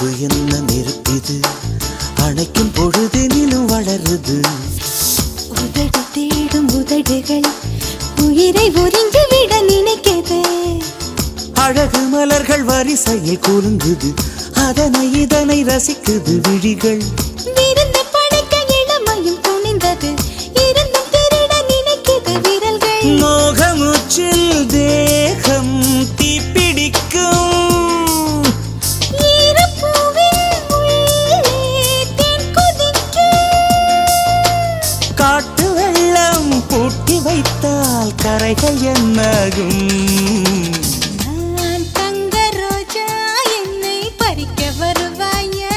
நெருப்பு என்ன நெருப்பிது அணைக்கும் பொழுதெனிலும் வளருது உதடு தேடும் உதடுகள் உயிரை உறிஞ்சு விட நினைக்கிறது அழகு மலர்கள் வரிசையில் குலுங்குது அதனை இதனை ரசிக்குது விழிகள் விருந்து படைக்க இளமையும் துணிந்தது இருந்தும் திருட நினைக்கிறது விரல்கள் மோகமுச்சில் தேகம் தீப்பிடிக்கும் ஈரப்பூவின் உள்ளே தேன் கொதிக்கும். காட்டு வெள்ளம் பூட்டி வைத்தால் கரைகள் என்னாகும் நான் தங்க ரோஜா என்னை பறிக்க வருவாயா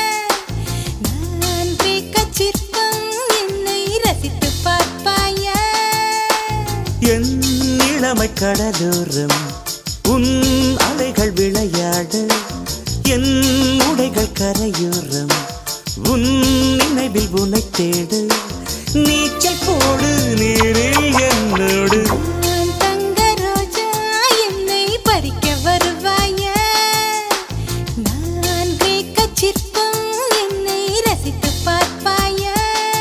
நான் கிரேக்கச் சிற்பம் என்னை ரசித்து பார்ப்பாயா என் இளமை கடலோரம் உன் அலைகள் விளையாட என் உடைகள் கரையோரம் உன் நினைவில் உனை தேடு நீச்சல் போடு நீரில் என்னோடு நான் தங்க ரோஜா என்னை பறிக்க வருவாயா நான் கிரேக்கச் சிற்பம் என்னை ரசித்து பார்ப்பாயா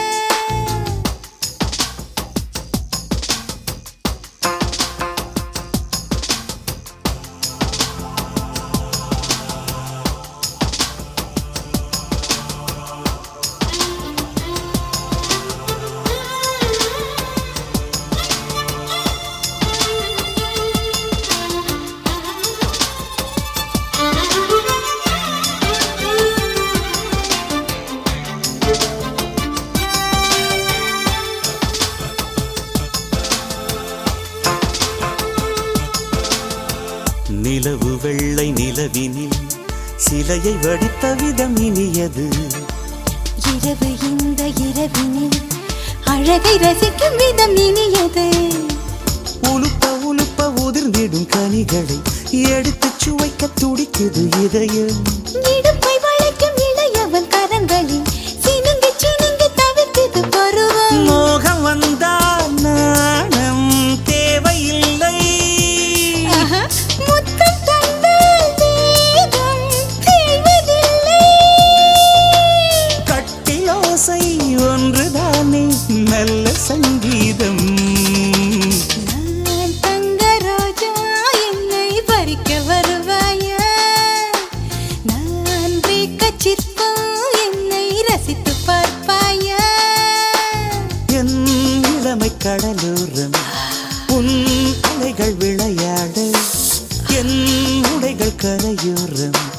நிலவு வெள்ளை நிலவினில் சிலையை வடித்த விதம் இனியது இரவு இந்த இரவினில் அழகை ரசிக்கும் விதம் இனியது உலுப்ப உலுப்ப உதிர்ந்திடும் கனிகளை எடுத்து சுவைக்க துடிக்குது இதயம் இடுப்பை வளைக்கும் இளையவன் கரங்களில் சினுங்கி சினுங்கி தவிர்த்தது பருவம் மோகம் வந்தால் நாணம் தேவையில்லை ஆஹா, முத்தம் தந்தால் வேகம் தேய்வதில்லை. கட்டிலோசை ஒன்றுதானே நல்ல சங்கீதம் நான் தங்க ரோஜா என்னை பறிக்க வருவாயா நான் கிரேக்கச் சிற்பம் என்னை ரசித்து பார்ப்பாயா என் இளமை கடலோரம் உன் அலைகள் விளையாட என் உடைகள் கரையோரம்